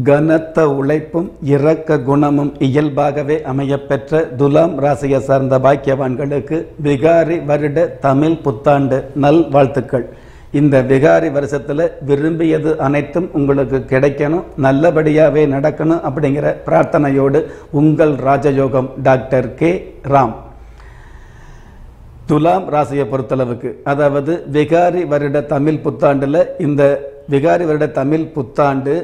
கனத்த உழைப்பும் இரக்க குணமும் இயல்பாகவே அமையப்பெற்ற துலாம் ராசியை சார்ந்த பாக்கியவான்களுக்கு விகாரி வருட தமிழ் புத்தாண்டு நல் வாழ்த்துக்கள் இந்த விகாரி வருஷத்தில் விரும்பியது அனைத்தும் உங்களுக்கு கிடைக்கணும் நல்லபடியாகவே நடக்கணும் அப்படிங்கிற பிரார்த்தனையோடு உங்கள் ராஜயோகம் டாக்டர் கே ராம் துலாம் ராசியை பொறுத்தளவுக்கு அதாவது விகாரி வருட தமிழ் புத்தாண்டில் இந்த விகாரி வருட தமிழ் புத்தாண்டு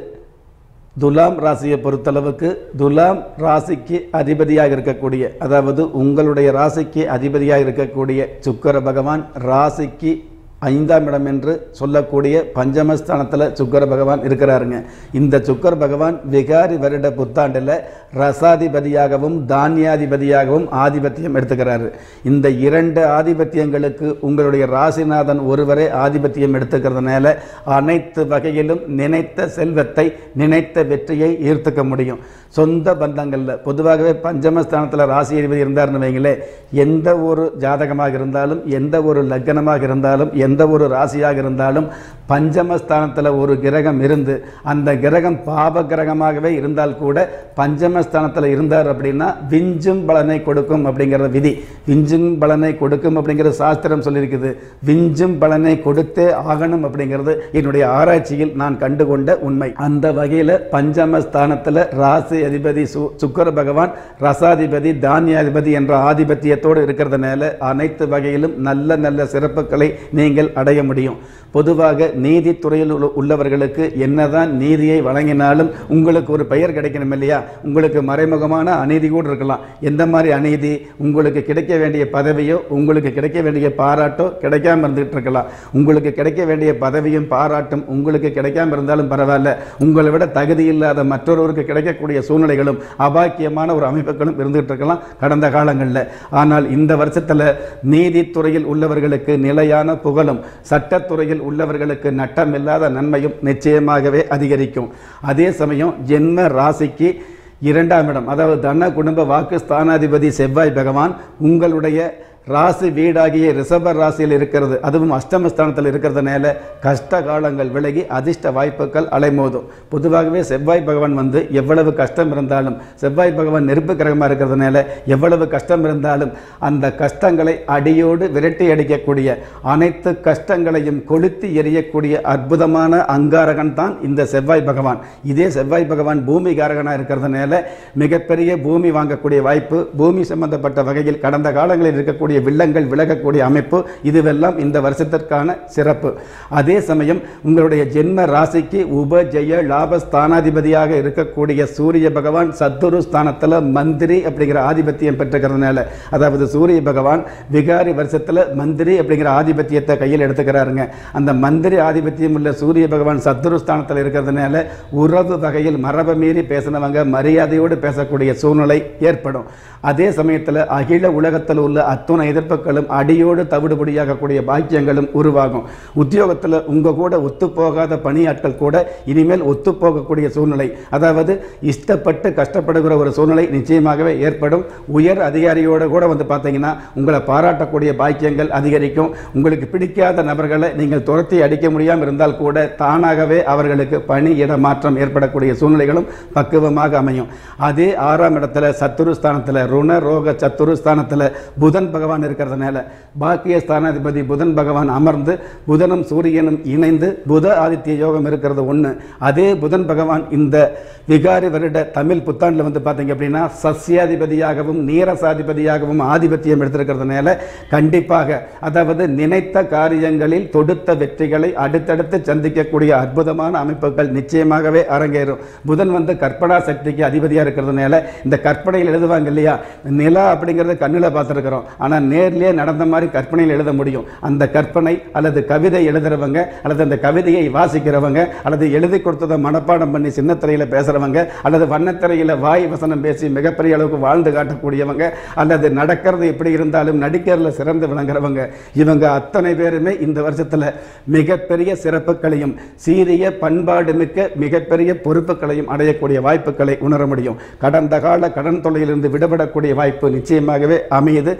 துலாம் ராசியை பொறுத்தளவுக்கு துலாம் ராசிக்கு அதிபதியாக இருக்கக்கூடிய அதாவது உங்களுடைய ராசிக்கு அதிபதியாக இருக்கக்கூடிய சுக்கர பகவான் ராசிக்கு ஐந்தாம் இடம் என்று சொல்லக்கூடிய பஞ்சமஸ்தானத்தில் சுக்கர பகவான் இருக்கிறாருங்க இந்த சுக்கர பகவான் விகாரி வருட புத்தாண்டில் ரசாதிபதியாகவும் தானியாதிபதியாகவும் ஆதிபத்தியம் எடுத்துக்கிறாரு இந்த இரண்டு ஆதிபத்தியங்களுக்கு உங்களுடைய ராசிநாதன் ஒருவரே ஆதிபத்தியம் எடுத்துக்கிறதுனால அனைத்து வகையிலும் நினைத்த செல்வத்தை நினைத்த வெற்றியை ஈர்த்துக்க முடியும் சொந்த பந்தங்களில் பொதுவாகவே பஞ்சமஸ்தானத்தில் ராசி அதிபதி இருந்தார்னு வைங்களே எந்த ஒரு ஜாதகமாக இருந்தாலும் எந்த ஒரு லக்னமாக இருந்தாலும் எந்த ஒரு ராசியாக இருந்தாலும் பஞ்சமஸ்தானத்தில் ஒரு கிரகம் இருந்து அந்த கிரகம் பாப கிரகமாகவே இருந்தால் கூட பஞ்சமஸ்தானத்தில் இருந்தார் அப்படின்னா விஞ்சும் பலனை கொடுக்கும் அப்படிங்கிற விதி விஞ்சும் பலனை கொடுக்கும் அப்படிங்கிற சாஸ்திரம் சொல்லியிருக்குது விஞ்சும் பலனை கொடுத்தே ஆகணும் அப்படிங்கிறது என்னுடைய ஆராய்ச்சியில் நான் கண்டுகொண்ட உண்மை அந்த வகையில் பஞ்சமஸ்தானத்தில் ராசி அதிபதி சு சுக்கர பகவான் ரசாதிபதி தானியாதிபதி என்ற ஆதிபத்தியத்தோடு இருக்கிறதுனால அனைத்து வகையிலும் நல்ல நல்ல சிறப்புகளை நீங்கள் அடைய முடியும் பொதுவாக நீதித்துறையில் உள்ள- உள்ளவர்களுக்கு என்னதான் நீதியை வழங்கினாலும் உங்களுக்கு ஒரு பெயர் கிடைக்கணும் இல்லையா உங்களுக்கு மறைமுகமான அநீதி கூட இருக்கலாம் எந்த மாதிரி அநீதி உங்களுக்கு கிடைக்க வேண்டிய பதவியோ உங்களுக்கு கிடைக்க வேண்டிய பாராட்டோ கிடைக்காம இருந்துகிட்டு இருக்கலாம் உங்களுக்கு கிடைக்க வேண்டிய பதவியும் பாராட்டும் உங்களுக்கு கிடைக்காம இருந்தாலும் பரவாயில்ல உங்களை விட தகுதி இல்லாத மற்றொருவருக்கு கிடைக்கக்கூடிய சூழ்நிலைகளும் அபாக்கியமான ஒரு அமைப்புகளும் இருந்துகிட்டு இருக்கலாம் கடந்த காலங்களில் ஆனால் இந்த வருஷத்தில் நீதித்துறையில் உள்ளவர்களுக்கு நிலையான புகழும் சட்டத்துறையில் உள்ளவர்களுக்கு நட்டமில்லாத நன்மையும் நிச்சயமாகவே அதிகரிக்கும் அதே சமயம் ஜென்ம ராசிக்கு இரண்டாம் இடம் அதாவது தன குடும்ப வாக்கு ஸ்தானாதிபதி செவ்வாய் பகவான் உங்களுடைய ராசி வீடாகிய ரிஷப ராசியில் இருக்கிறது அதுவும் அஷ்டமஸ்தானத்தில் இருக்கிறதுனால கஷ்ட காலங்கள் விலகி அதிர்ஷ்ட வாய்ப்புகள் அலைமோதும் பொதுவாகவே செவ்வாய் பகவான் வந்து எவ்வளவு கஷ்டம் இருந்தாலும் செவ்வாய் பகவான் நெருப்பு கிரகமாக இருக்கிறதுனால எவ்வளவு கஷ்டம் இருந்தாலும் அந்த கஷ்டங்களை அடியோடு விரட்டி அடிக்கக்கூடிய அனைத்து கஷ்டங்களையும் கொளுத்தி எறியக்கூடிய அற்புதமான அங்காரகன் தான் இந்த செவ்வாய் பகவான் இதே செவ்வாய் பகவான் பூமி காரகனாக இருக்கிறதுனால மிகப்பெரிய பூமி வாங்கக்கூடிய வாய்ப்பு பூமி சம்பந்தப்பட்ட வகையில் கடந்த காலங்களில் இருக்கக்கூடிய வில்லங்கள் விலகக்கூடிய அமைப்பு இதுவெல்லாம் இந்த வருஷத்திற்கான சிறப்பு அதே சமயம் உங்களுடைய ஜென்ம ராசிக்கு உப ஜெய லாப ஸ்தானாதிபதியாக இருக்கக்கூடிய சூரிய பகவான் சத்துரு ஸ்தானத்தில் மந்திரி அப்படிங்கிற ஆதிபத்தியம் பெற்றுக்கிறதுனால அதாவது சூரிய பகவான் விகாரி வருஷத்தில் மந்திரி அப்படிங்கிற ஆதிபத்தியத்தை கையில் எடுத்துக்கிறாருங்க அந்த மந்திரி ஆதிபத்தியம் உள்ள சூரிய பகவான் சத்துரு ஸ்தானத்தில் இருக்கிறதுனால உறவு வகையில் மரபை மீறி பேசினவங்க மரியாதையோடு பேசக்கூடிய சூழ்நிலை ஏற்படும் அதே சமயத்தில் அகில உலகத்தில் உள்ள அத்துணை எதிர்ப்புகளும் அடியோடு தவிடுபடியாகக்கூடிய பாக்கியங்களும் உருவாகும் உத்தியோகத்தில் உங்கள் கூட ஒத்துப்போகாத பணியாட்கள் கூட இனிமேல் ஒத்துப்போகக்கூடிய சூழ்நிலை அதாவது இஷ்டப்பட்டு கஷ்டப்படுகிற ஒரு சூழ்நிலை நிச்சயமாகவே ஏற்படும் உயர் அதிகாரியோட கூட வந்து பார்த்தீங்கன்னா உங்களை பாராட்டக்கூடிய பாக்கியங்கள் அதிகரிக்கும் உங்களுக்கு பிடிக்காத நபர்களை நீங்கள் துரத்தி அடிக்க முடியாமல் இருந்தால் கூட தானாகவே அவர்களுக்கு பணி இட மாற்றம் ஏற்படக்கூடிய சூழ்நிலைகளும் பக்குவமாக அமையும் அதே ஆறாம் இடத்துல சத்துருஸ்தானத்தில் ருண ரோக சத்துருஸ்தானத்தில் புதன் பகவான் இருக்கிறதுனால பாக்கிய ஸ்தானாதிபதி புதன் பகவான் அமர்ந்து புதனும் சூரியனும் இணைந்து புத ஆதித்ய யோகம் இருக்கிறது ஒன்று அதே புதன் பகவான் இந்த விகாரி வருட தமிழ் புத்தாண்டில் வந்து பார்த்தீங்க அப்படின்னா சஸ்யாதிபதியாகவும் நீரசாதிபதியாகவும் ஆதிபத்தியம் எடுத்திருக்கிறதுனால கண்டிப்பாக அதாவது நினைத்த காரியங்களில் தொடுத்த வெற்றிகளை அடுத்தடுத்து சந்திக்கக்கூடிய அற்புதமான அமைப்புகள் நிச்சயமாகவே அரங்கேறும் புதன் வந்து கற்பனா சக்திக்கு அதிபதியாக இருக்கிறதுனால இந்த கற்பனையில் எழுதுவாங்க இல்லையா நிலா அப்படிங்கிறத கண்ணில் பார்த்துருக்குறோம் ஆனால் நேர்லயே நடந்த மாதிரி கற்பனையில் எழுத முடியும் அந்த கற்பனை அல்லது கவிதை எழுதுறவங்க அல்லது அந்த கவிதையை வாசிக்கிறவங்க அல்லது எழுதி கொடுத்ததை மனப்பாடம் பண்ணி சின்னத்திரையில் பேசுகிறவங்க அல்லது வண்ணத்திரையில் வாய் வசனம் பேசி மிகப்பெரிய அளவுக்கு வாழ்ந்து காட்டக்கூடியவங்க அல்லது நடக்கிறது எப்படி இருந்தாலும் நடிக்கிறதுல சிறந்து விளங்குறவங்க இவங்க அத்தனை பேருமே இந்த வருஷத்தில் மிகப்பெரிய சிறப்புகளையும் சீரிய பண்பாடு மிக்க மிகப்பெரிய பொறுப்புகளையும் அடையக்கூடிய வாய்ப்புகளை உணர முடியும் கடந்த கால கடன் தொல்லையிலிருந்து விடுபடக்கூடிய வாய்ப்பு நிச்சயமாகவே அமையுது ஏன்னு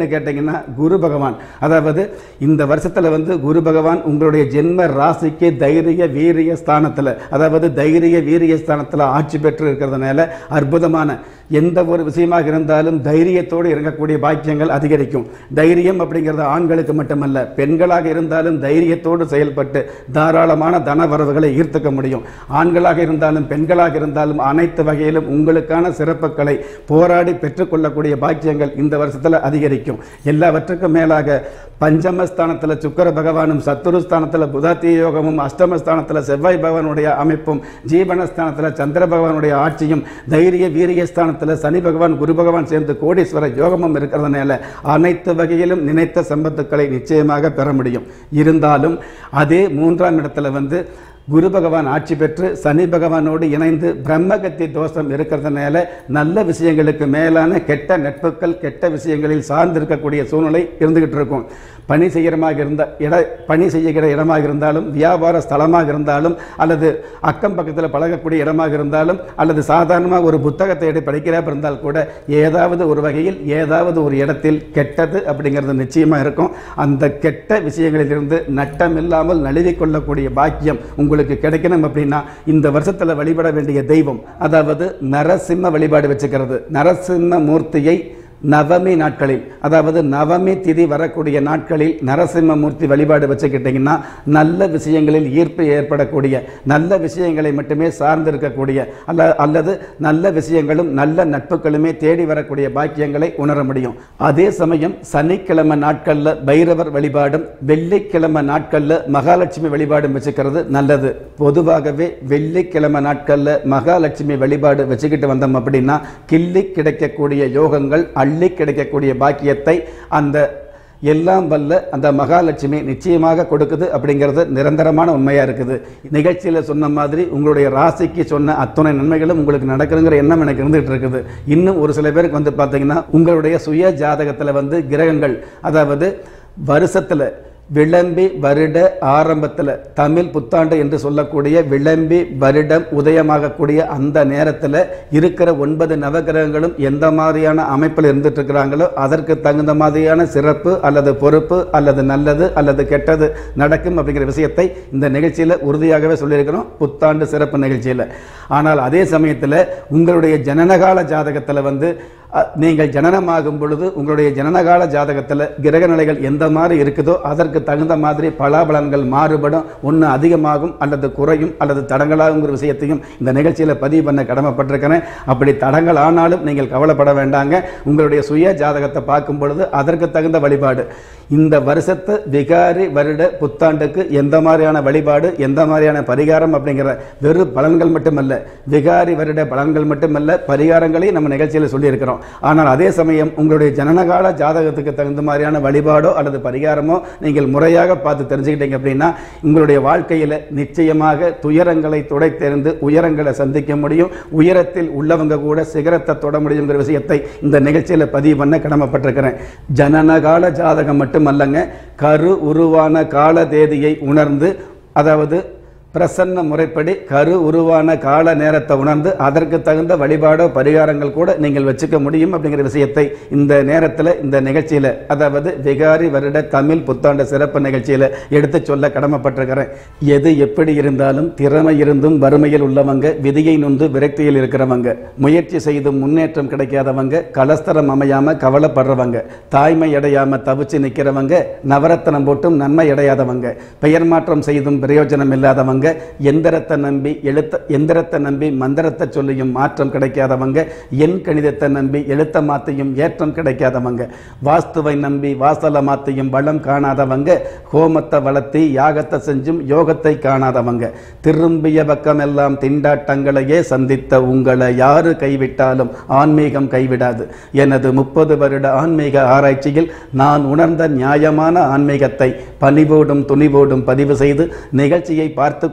அப்படின்னு கேட்டிங்கன்னா குரு பகவான் அதாவது இந்த வருஷத்தில் வந்து குரு பகவான் உங்களுடைய ஜென்ம ராசிக்கு தைரிய வீரிய ஸ்தானத்தில் அதாவது தைரிய வீரிய ஸ்தானத்தில் ஆட்சி பெற்று இருக்கிறதுனால அற்புதமான எந்த ஒரு விஷயமாக இருந்தாலும் தைரியத்தோடு இறங்கக்கூடிய பாக்கியங்கள் அதிகரிக்கும் தைரியம் அப்படிங்கிறது ஆண்களுக்கு மட்டுமல்ல பெண்களாக இருந்தாலும் தைரியத்தோடு செயல்பட்டு தாராளமான தன வரவுகளை ஈர்த்துக்க முடியும் ஆண்களாக இருந்தாலும் பெண்களாக இருந்தாலும் அனைத்து வகையிலும் உங்களுக்கான சிறப்புகளை போராடி பெற்றுக்கொள்ளக்கூடிய பாக்கியங்கள் இந்த வருஷத்தில் அதிகரிக்கும் எல்லாவற்றுக்கும் மேலாக பஞ்சமஸ்தானத்தில் சுக்கர பகவானும் சத்துருஸ்தானத்தில் புதாத்திய யோகமும் அஷ்டமஸ்தானத்தில் செவ்வாய் பகவானுடைய அமைப்பும் ஜீவனஸ்தானத்தில் சந்திர பகவானுடைய ஆட்சியும் தைரிய வீரிய ஸ்தானத்தில் சனி பகவான் குரு பகவான் சேர்ந்து கோடீஸ்வர யோகமும் இருக்கிறதுனால அனைத்து வகையிலும் நினைத்த சம்பத்துக்களை நிச்சயமாக பெற முடியும் இருந்தாலும் அதே மூன்றாம் இடத்துல வந்து குரு பகவான் ஆட்சி பெற்று சனி பகவானோடு இணைந்து பிரம்மகத்தி தோஷம் இருக்கிறதுனால நல்ல விஷயங்களுக்கு மேலான கெட்ட நட்புகள் கெட்ட விஷயங்களில் சார்ந்து இருக்கக்கூடிய சூழ்நிலை இருந்துகிட்டு இருக்கும் பணி செய்கிறமாக இருந்த இட பணி செய்கிற இடமாக இருந்தாலும் வியாபார ஸ்தலமாக இருந்தாலும் அல்லது அக்கம் பக்கத்தில் பழகக்கூடிய இடமாக இருந்தாலும் அல்லது சாதாரணமாக ஒரு புத்தகத்தை எடுத்து படிக்கிறப்ப இருந்தால் கூட ஏதாவது ஒரு வகையில் ஏதாவது ஒரு இடத்தில் கெட்டது அப்படிங்கிறது நிச்சயமாக இருக்கும் அந்த கெட்ட விஷயங்களிலிருந்து நட்டம் இல்லாமல் நழுவிக் கொள்ளக்கூடிய பாக்கியம் உங்களுக்கு கிடைக்கணும் அப்படின்னா இந்த வருஷத்தில் வழிபட வேண்டிய தெய்வம் அதாவது நரசிம்ம வழிபாடு வச்சுக்கிறது நரசிம்ம மூர்த்தியை நவமி நாட்களில் அதாவது நவமி திதி வரக்கூடிய நாட்களில் நரசிம்மமூர்த்தி வழிபாடு வச்சுக்கிட்டிங்கன்னா நல்ல விஷயங்களில் ஈர்ப்பு ஏற்படக்கூடிய நல்ல விஷயங்களை மட்டுமே சார்ந்து இருக்கக்கூடிய அல்ல அல்லது நல்ல விஷயங்களும் நல்ல நட்புகளுமே தேடி வரக்கூடிய பாக்கியங்களை உணர முடியும் அதே சமயம் சனிக்கிழமை நாட்களில் பைரவர் வழிபாடும் வெள்ளிக்கிழமை நாட்களில் மகாலட்சுமி வழிபாடும் வச்சுக்கிறது நல்லது பொதுவாகவே வெள்ளிக்கிழமை நாட்களில் மகாலட்சுமி வழிபாடு வச்சுக்கிட்டு வந்தோம் அப்படின்னா கிள்ளி கிடைக்கக்கூடிய யோகங்கள் அள்ளி கிடைக்கக்கூடிய பாக்கியத்தை அந்த எல்லாம் வல்ல அந்த மகாலட்சுமி நிச்சயமாக கொடுக்குது அப்படிங்கிறது நிரந்தரமான உண்மையாக இருக்குது நிகழ்ச்சியில் சொன்ன மாதிரி உங்களுடைய ராசிக்கு சொன்ன அத்தனை நன்மைகளும் உங்களுக்கு நடக்குதுங்கிற எண்ணம் எனக்கு இருந்துகிட்டு இருக்குது இன்னும் ஒரு சில பேருக்கு வந்து பார்த்தீங்கன்னா உங்களுடைய சுய ஜாதகத்தில் வந்து கிரகங்கள் அதாவது வருஷத்தில் விளம்பி வருட ஆரம்பத்தில் தமிழ் புத்தாண்டு என்று சொல்லக்கூடிய விளம்பி வருடம் உதயமாகக்கூடிய அந்த நேரத்தில் இருக்கிற ஒன்பது நவகிரகங்களும் எந்த மாதிரியான அமைப்பில் இருந்துட்டு இருக்கிறாங்களோ அதற்கு தகுந்த மாதிரியான சிறப்பு அல்லது பொறுப்பு அல்லது நல்லது அல்லது கெட்டது நடக்கும் அப்படிங்கிற விஷயத்தை இந்த நிகழ்ச்சியில் உறுதியாகவே சொல்லியிருக்கிறோம் புத்தாண்டு சிறப்பு நிகழ்ச்சியில் ஆனால் அதே சமயத்தில் உங்களுடைய ஜனனகால ஜாதகத்தில் வந்து அ, நீங்கள் ஜனனமாகும் பொழுது உங்களுடைய ஜனனகால ஜாதகத்தில் கிரக நிலைகள் எந்த மாதிரி இருக்குதோ அதற்கு தகுந்த மாதிரி பலாபலன்கள் மாறுபடும் ஒன்று அதிகமாகும் அல்லது குறையும் அல்லது தடங்களாகுங்கிற விஷயத்தையும் இந்த நிகழ்ச்சியில் பதிவு பண்ண கடமைப்பட்டிருக்கிறேன் அப்படி தடங்கள் ஆனாலும் நீங்கள் கவலைப்பட வேண்டாங்க உங்களுடைய சுய ஜாதகத்தை பார்க்கும் பொழுது அதற்கு தகுந்த வழிபாடு இந்த வருஷத்து விகாரி வருட புத்தாண்டுக்கு எந்த மாதிரியான வழிபாடு எந்த மாதிரியான பரிகாரம் அப்படிங்கிற வெறும் பலன்கள் மட்டுமல்ல விகாரி வருட பலன்கள் மட்டுமல்ல பரிகாரங்களையும் நம்ம நிகழ்ச்சியில் சொல்லியிருக்கிறோம் ஆனால் அதே சமயம் உங்களுடைய ஜனனகால ஜாதகத்துக்கு தகுந்த மாதிரியான வழிபாடோ அல்லது பரிகாரமோ நீங்கள் முறையாக பார்த்து தெரிஞ்சுக்கிட்டீங்க அப்படின்னா உங்களுடைய வாழ்க்கையில் நிச்சயமாக துயரங்களை துடைத்தெறிந்து உயரங்களை சந்திக்க முடியும் உயரத்தில் உள்ளவங்க கூட சிகரத்தை தொட முடியுங்கிற விஷயத்தை இந்த நிகழ்ச்சியில் பதிவு பண்ண கடமைப்பட்டிருக்கிறேன் ஜனனகால ஜாதகம் மட்டுமல்லங்க கரு உருவான கால தேதியை உணர்ந்து அதாவது பிரசன்ன முறைப்படி கரு உருவான கால நேரத்தை உணர்ந்து அதற்கு தகுந்த வழிபாடோ பரிகாரங்கள் கூட நீங்கள் வச்சுக்க முடியும் அப்படிங்கிற விஷயத்தை இந்த நேரத்தில் இந்த நிகழ்ச்சியில் அதாவது விகாரி வருட தமிழ் புத்தாண்டு சிறப்பு நிகழ்ச்சியில் எடுத்து சொல்ல கடமைப்பட்டிருக்கிறேன் எது எப்படி இருந்தாலும் திறமை இருந்தும் வறுமையில் உள்ளவங்க விதியை நொந்து விரக்தியில் இருக்கிறவங்க முயற்சி செய்தும் முன்னேற்றம் கிடைக்காதவங்க கலஸ்தரம் அமையாம கவலைப்படுறவங்க தாய்மை அடையாம தவிச்சு நிற்கிறவங்க நவரத்தனம் போட்டும் நன்மை அடையாதவங்க பெயர் மாற்றம் செய்தும் பிரயோஜனம் இல்லாதவங்க எந்திரத்தை நம்பி எழுத்த எந்திரத்தை நம்பி மந்திரத்தை சொல்லியும் மாற்றம் கிடைக்காதவங்க எண் கணிதத்தை நம்பி எழுத்த மாத்தையும் ஏற்றம் கிடைக்காதவங்க வாஸ்துவை நம்பி வாசல மாத்தையும் வளம் காணாதவங்க ஹோமத்தை வளர்த்தி யாகத்தை செஞ்சும் யோகத்தை காணாதவங்க திரும்பிய பக்கமெல்லாம் திண்டாட்டங்களையே சந்தித்த உங்களை யாரு கைவிட்டாலும் ஆன்மீகம் கைவிடாது எனது முப்பது வருட ஆன்மீக ஆராய்ச்சியில் நான் உணர்ந்த நியாயமான ஆன்மீகத்தை பணிவோடும் துணிவோடும் பதிவு செய்து நிகழ்ச்சியை பார்த்து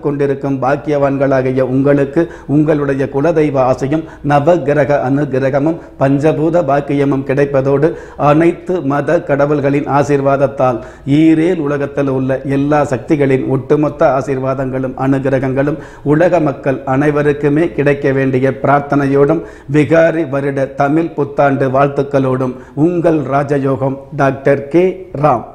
கொண்டிருக்கும் பாக்கியவான்களாகிய உங்களுக்கு உங்களுடைய குலதெய்வ ஆசையும் நவகிரக அனுகிரகமும் பஞ்சபூத பாக்கியமும் கிடைப்பதோடு அனைத்து மத கடவுள்களின் ஆசீர்வாதத்தால் ஈரேல் உலகத்தில் உள்ள எல்லா சக்திகளின் ஒட்டுமொத்த ஆசீர்வாதங்களும் அனுகிரகங்களும் உலக மக்கள் அனைவருக்குமே கிடைக்க வேண்டிய பிரார்த்தனையோடும் விகாரி வருட தமிழ் புத்தாண்டு வாழ்த்துக்களோடும் உங்கள் ராஜயோகம் டாக்டர் கே ராம்